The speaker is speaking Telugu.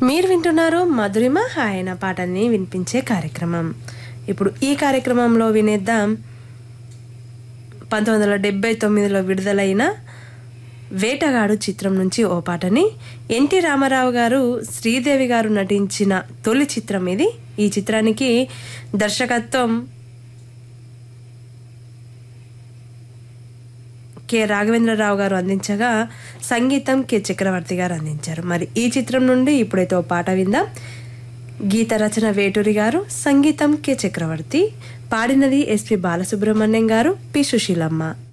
మీరు వింటున్నారు మధురిమ ఆయన పాటల్ని వినిపించే కార్యక్రమం ఇప్పుడు ఈ కార్యక్రమంలో వినేద్దాం పంతొమ్మిది వందల డెబ్బై తొమ్మిదిలో విడుదలైన వేటగాడు చిత్రం నుంచి ఓ పాటని ఎన్టీ రామారావు గారు శ్రీదేవి గారు నటించిన తొలి చిత్రం ఇది ఈ చిత్రానికి దర్శకత్వం కె రాఘవేంద్రరావు గారు అందించగా సంగీతం కె చక్రవర్తి గారు అందించారు మరి ఈ చిత్రం నుండి ఇప్పుడైతే ఓ పాట విందాం గీత రచన వేటూరి గారు సంగీతం కె చక్రవర్తి పాడినది ఎస్పి బాలసుబ్రహ్మణ్యం గారు పి సుశీలమ్మ